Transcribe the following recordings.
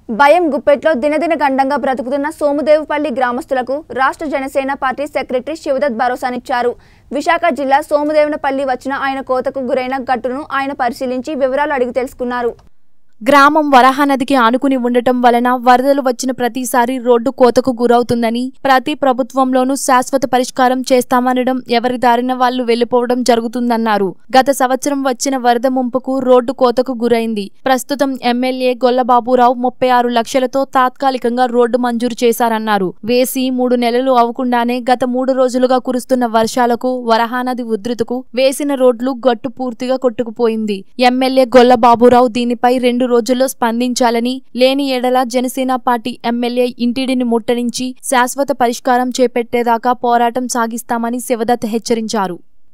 భయం గుప్పెట్లో దినదిన గండంగా బ్రతుకుతున్న సోముదేవుపల్లి గ్రామస్తులకు రాష్ట్ర జనసేన పార్టీ సెక్రటరీ శివదత్ భరోసానిచ్చారు విశాఖ జిల్లా సోముదేవునపల్లి వచ్చిన ఆయన కోతకు గురైన గట్టును ఆయన పరిశీలించి వివరాలు అడిగి తెలుసుకున్నారు గ్రామం వరహానదికి ఆనుకుని ఉండటం వలన వరదలు వచ్చిన ప్రతిసారి రోడ్డు కోతకు గురవుతుందని ప్రతి ప్రభుత్వంలోనూ శాశ్వత పరిష్కారం చేస్తామనడం ఎవరి దారిన వాళ్లు వెళ్లిపోవడం జరుగుతుందన్నారు గత సంవత్సరం వచ్చిన వరద ముంపుకు రోడ్డు కోతకు గురైంది ప్రస్తుతం ఎమ్మెల్యే గొల్లబాబురావు ముప్పై ఆరు లక్షలతో తాత్కాలికంగా రోడ్డు మంజూరు చేశారన్నారు వేసి మూడు నెలలు అవ్వకుండానే గత మూడు రోజులుగా కురుస్తున్న వర్షాలకు వరహానది ఉధృతకు వేసిన రోడ్లు గట్టు పూర్తిగా కొట్టుకుపోయింది ఎమ్మెల్యే గొల్లబాబురావు దీనిపై రెండు రోజుల్లో స్పందించాలని లేని ఎడల జనసేన పార్టీ ఎమ్మెల్యే ఇంటిడిని ముట్టడించి శాశ్వత పరిష్కారం చేపట్టేదాకా పోరాటం సాగిస్తామని శివదత్ హెచ్చరించారు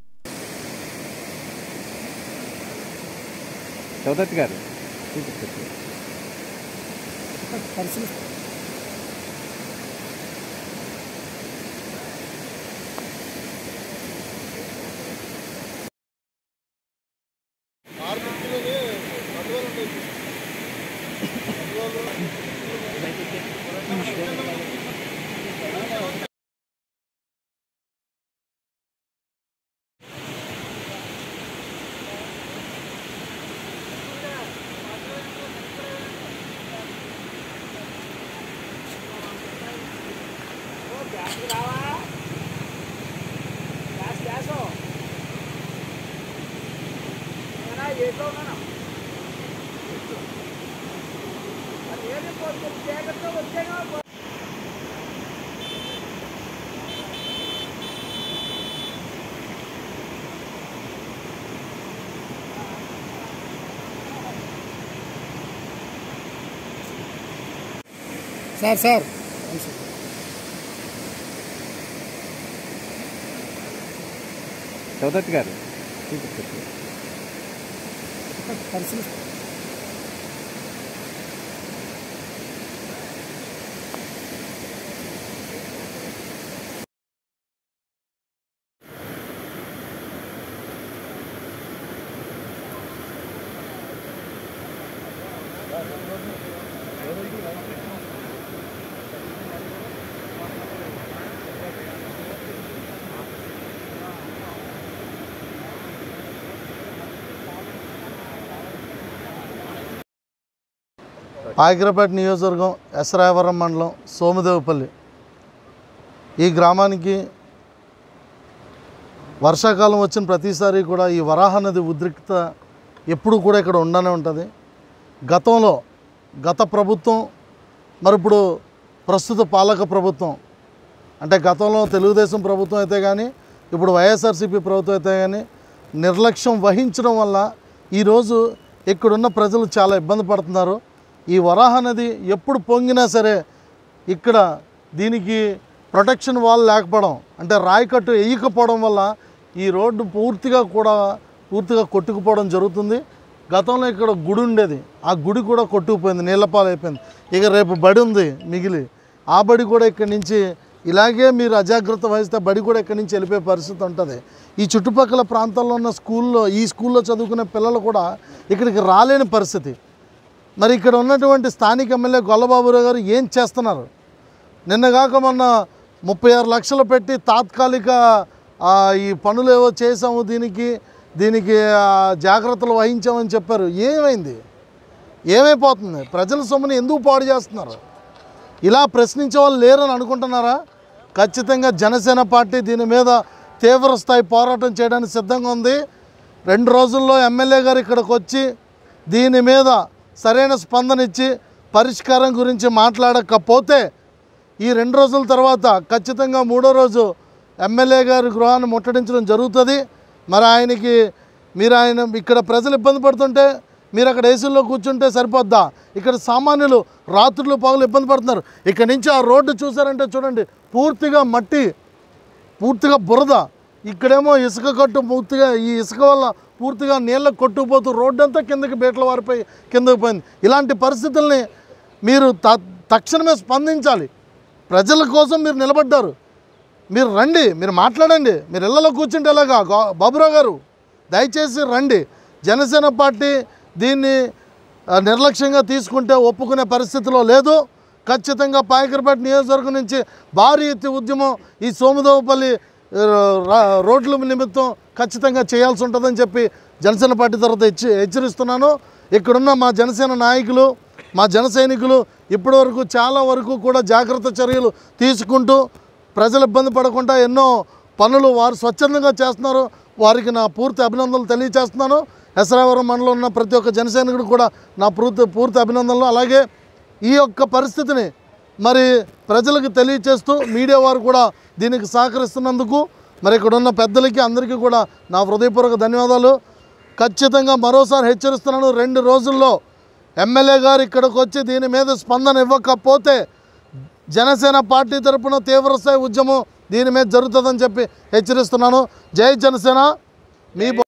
చౌదత్ గారు సార్ సార్ చౌదత్ గారు పరిశీలిస్తాం ఆగిరపేట నియోజకవర్గం ఎసరాయవరం మండలం సోమదేవపల్లి ఈ గ్రామానికి వర్షాకాలం వచ్చిన ప్రతిసారి కూడా ఈ వరాహ నది ఉద్రిక్త ఎప్పుడు కూడా ఇక్కడ ఉండనే ఉంటుంది గతంలో గత ప్రభుత్వం మరి ఇప్పుడు ప్రస్తుత పాలక ప్రభుత్వం అంటే గతంలో తెలుగుదేశం ప్రభుత్వం అయితే కానీ ఇప్పుడు వైఎస్ఆర్సీపీ ప్రభుత్వం అయితే కానీ నిర్లక్ష్యం వహించడం వల్ల ఈరోజు ఇక్కడున్న ప్రజలు చాలా ఇబ్బంది పడుతున్నారు ఈ వరాహ నది ఎప్పుడు పొంగినా సరే ఇక్కడ దీనికి ప్రొటెక్షన్ వాల్ లేకపోవడం అంటే రాయికట్టు వేయకపోవడం వల్ల ఈ రోడ్డు పూర్తిగా కూడా పూర్తిగా కొట్టుకుపోవడం జరుగుతుంది గతంలో ఇక్కడ గుడి ఉండేది ఆ గుడి కూడా కొట్టుకుపోయింది నీళ్ళపాలు అయిపోయింది ఇక రేపు బడి ఉంది మిగిలి ఆ బడి కూడా ఇక్కడి నుంచి ఇలాగే మీరు అజాగ్రత్త వహిస్తే బడి కూడా ఇక్కడి నుంచి వెళ్ళిపోయే పరిస్థితి ఉంటుంది ఈ చుట్టుపక్కల ప్రాంతాల్లో ఉన్న స్కూల్లో ఈ స్కూల్లో చదువుకునే పిల్లలు కూడా ఇక్కడికి రాలేని పరిస్థితి మరి ఇక్కడ ఉన్నటువంటి స్థానిక ఎమ్మెల్యే గొల్లబాబురావు గారు ఏం చేస్తున్నారు నిన్నగాక మొన్న ముప్పై ఆరు లక్షలు పెట్టి తాత్కాలిక ఆ, ఈ పనులు ఏవో చేసాము దీనికి దీనికి ఆ, జాగ్రత్తలు వహించామని చెప్పారు ఏమైంది ఏమైపోతుంది ప్రజల సొమ్ముని ఎందుకు పాడు చేస్తున్నారు ఇలా ప్రశ్నించే వాళ్ళు లేరని అనుకుంటున్నారా ఖచ్చితంగా జనసేన పార్టీ దీని మీద తీవ్ర స్థాయి పోరాటం చేయడానికి సిద్ధంగా ఉంది రెండు రోజుల్లో ఎమ్మెల్యే గారు ఇక్కడికి వచ్చి దీని మీద సరైన స్పందన ఇచ్చి పరిష్కారం గురించి మాట్లాడకపోతే ఈ రెండు రోజుల తర్వాత ఖచ్చితంగా మూడో రోజు ఎమ్మెల్యే గారి గృహాన్ని ముట్టడించడం జరుగుతుంది మరి ఆయనకి మీరు ఆయన ఇక్కడ ప్రజలు ఇబ్బంది పడుతుంటే మీరు అక్కడ ఏసీలో కూర్చుంటే సరిపోద్దా ఇక్కడ సామాన్యులు రాత్రులు పగలు ఇబ్బంది పడుతున్నారు ఇక్కడ నుంచి ఆ రోడ్డు చూసారంటే చూడండి పూర్తిగా మట్టి పూర్తిగా బురద ఇక్కడేమో ఇసుక కట్టు పూర్తిగా ఈ ఇసుక వల్ల పూర్తిగా నీళ్ళ కొట్టుకుపోతూ రోడ్డు అంతా కిందకి బీట్ల వారిపోయి కిందకి పోయింది ఇలాంటి పరిస్థితుల్ని మీరు త తక్షణమే స్పందించాలి ప్రజల కోసం మీరు నిలబడ్డారు మీరు రండి మీరు మాట్లాడండి మీరు ఇళ్లలో కూర్చుంటే ఎలాగా గో- బాబురావు గారు దయచేసి రండి జనసేన పార్టీ దీన్ని ఆ, నిర్లక్ష్యంగా తీసుకుంటే ఒప్పుకునే పరిస్థితిలో లేదు ఖచ్చితంగా పాయకరపేట నియోజకవర్గం నుంచి భారీ ఎత్తి ఉద్యమం ఈ సోముదేవపల్లి ఆ, రా- రోడ్ల నిమిత్తం ఖచ్చితంగా చేయాల్సి ఉంటుందని చెప్పి జనసేన పార్టీ తరఫున హెచ్చ హెచ్చరిస్తున్నాను ఇక్కడున్న మా జనసేన నాయకులు మా జన సైనికులు ఇప్పటివరకు చాలా వరకు కూడా జాగ్రత్త చర్యలు తీసుకుంటూ ప్రజలు ఇబ్బంది పడకుండా ఎన్నో పనులు వారు స్వచ్ఛందంగా చేస్తున్నారు వారికి నా పూర్తి అభినందనలు తెలియజేస్తున్నాను ఎసరావరం మండలం ఉన్న ప్రతి ఒక్క జనసైనికుడు కూడా నా పూర్తి పూర్తి అభినందనలు అలాగే ఈ యొక్క పరిస్థితిని మరి ప్రజలకు తెలియచేస్తూ మీడియా వారు కూడా దీనికి సహకరిస్తున్నందుకు మరి ఇక్కడ ఉన్న పెద్దలకి అందరికీ కూడా నా హృదయపూర్వక ధన్యవాదాలు ఖచ్చితంగా మరోసారి హెచ్చరిస్తున్నాను రెండు రోజుల్లో ఎమ్మెల్యే గారు ఇక్కడికి వచ్చి దీని మీద స్పందన ఇవ్వకపోతే జనసేన పార్టీ తరపున తీవ్రస్థాయి ఉద్యమం దీని మీద జరుగుతుందని చెప్పి హెచ్చరిస్తున్నాను జై జనసేన మీ